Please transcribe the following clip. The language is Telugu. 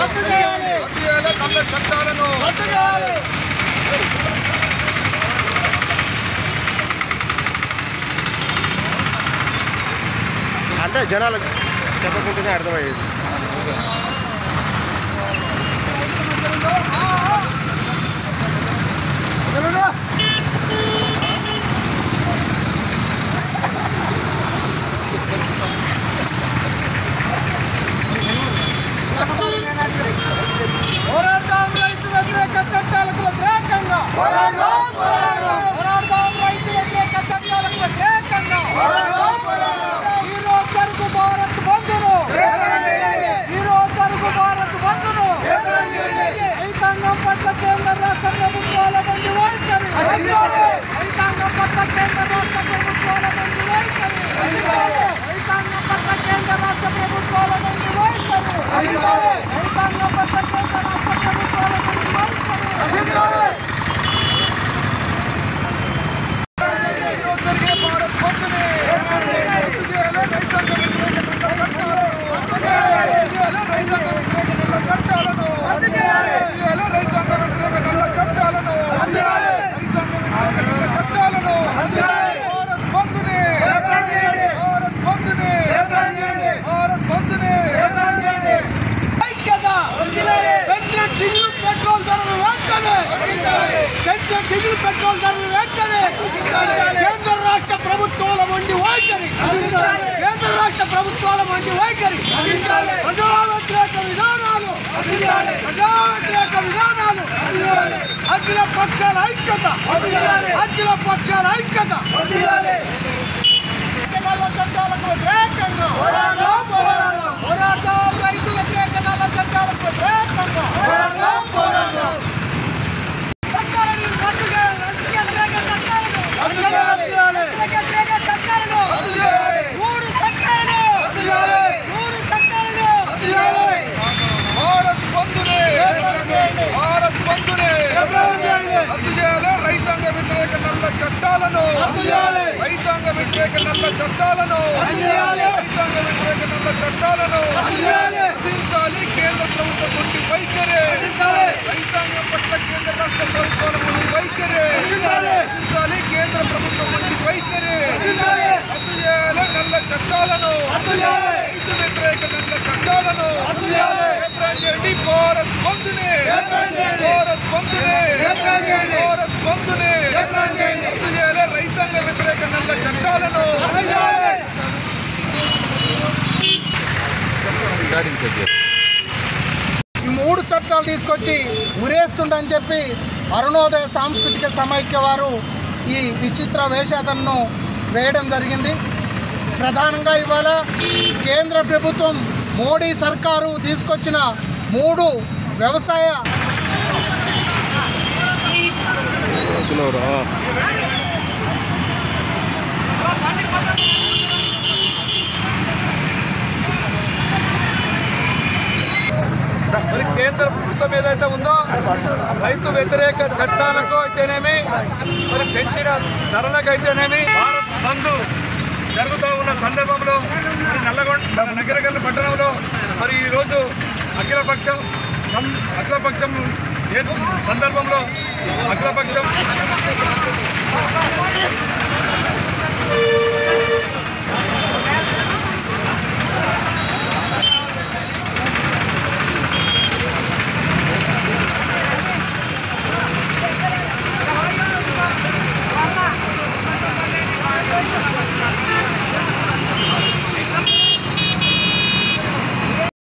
రద్దు చేయాలి రద్దు చేయాలి నల్ల చట్టాలను రద్దు చేయాలి అంటే జనాలకు చెప్పకుంటేనే అర్థమయ్యేది పోరాడదాం రైతు వ్యతిరేక చట్టాలకు వ్యతిరేకంగా పోరాడదాం పోరాడదాం రైతు వ్యతిరేక చట్టాలకు వ్యతిరేకంగా ఈ రోజు జరుగు భారత్ బంధును ఈ రోజు జరుగు భారత్ బంధును రైతాంగం పట్ల కేంద్ర రాష్ట్ర ప్రభుత్వాల మంది వైఖరి రైతాంగం పట్ల కేంద్ర రాష్ట్ర ప్రభుత్వాల మంది వైఖరి రైతాంగం పట్ల కేంద్ర రాష్ట్ర ప్రభుత్వాల మంది వైఖరి రైతాంగం పట్ల కేంద్ర రాష్ట్ర ప్రభుత్వాల మంది వైఖరి పెంచిన డీజిల్ పెట్రోల్ ధరలు వెంటనే పెంచిన డీజిల్ పెట్రోల్ ధరలు వెంటనే కేంద్ర రాష్ట్ర ప్రభుత్వాల మంచి వైఖరి కేంద్ర రాష్ట్ర ప్రభుత్వాల మంచి వైఖరి ప్రజా వ్యతిరేక విధానాలు ప్రజా వ్యతిరేక విధానాలు అఖిల పక్షాల ఐక్యత అఖిల పక్షాల ఐక్యత నల్ల చట్టాలకు వ్యతిరేకంగా పోరాడదాం పోరాడదాం పోరాడదాం రైతు వ్యతిరేక నల్ల చట్టాలకు వ్యతిరేకంగా పోరాడదాం పోరాడదాం చట్టాలను రద్దు చేయాలి రైతు వ్యతిరేక చట్టాలను రద్దు చేయాలి రైతు వ్యతిరేక చట్టాలను రద్దు చేయాలి మూడు చట్టాలను రద్దు చేయాలి మూడు చట్టాలను రద్దు చేయాలి భారత్ బంధునే భారత్ బంధునే రద్దు చేయాలి రైతాంగ వ్యతిరేక నల్ల చట్టాలను రద్దు చేయాలి రైతాంగ వ్యతిరేక నల్ల చట్టాలను రద్దు చేయాలి రైతాంగ వ్యతిరేక నల్ల చట్టాలను రద్దు చేయాలి రక్షించాలి కేంద్ర ప్రభుత్వం నుండి వైఖరి రక్షించాలి రైతాంగం పట్ల కేంద్ర రాష్ట్ర ప్రభుత్వాల నుండి వైఖరి రక్షించాలి రక్షించాలి కేంద్ర ప్రభుత్వం నుండి వైఖరి రక్షించాలి రద్దు చేయాలి నల్ల చట్టాలను రద్దు చేయాలి రైతు వ్యతిరేక నల్ల చట్టాలను రద్దు చేయాలి ఏప్రిల్ చేయండి భారత్ బంధునే ఏప్రిల్ చేయండి. భారత్ బంధునే ఏప్రిల్ చేయండి. భారత్ బంధునే ఏప్రిల్ చేయండి. రద్దు చేయాలి రైతాంగ వ్యతిరేక నల్ల చట్టాలను రద్దు చేయాలి ఈ మూడు చట్టాలు తీసుకొచ్చి ఉరేస్తుండని చెప్పి అరుణోదయ సాంస్కృతిక సమైక్య వారు ఈ విచిత్ర వేషాతను వేయడం జరిగింది ప్రధానంగా ఇవాళ కేంద్ర ప్రభుత్వం మోడీ సర్కారు తీసుకొచ్చిన మూడు వ్యవసాయ మరి కేంద్ర ప్రభుత్వం ఏదైతే ఉందో రైతు వ్యతిరేక చట్టాలకు అయితేనేమి మరి పెంచిన ధరలకు అయితేనేమి భారత్ బంధు జరుగుతూ ఉన్న సందర్భంలో మరి నల్లగొండ మన నగరగల్లు పట్టణంలో మరి ఈరోజు అఖిలపక్షం సం- అఖిలపక్షం ఏ సందర్భంలో అఖిలపక్షం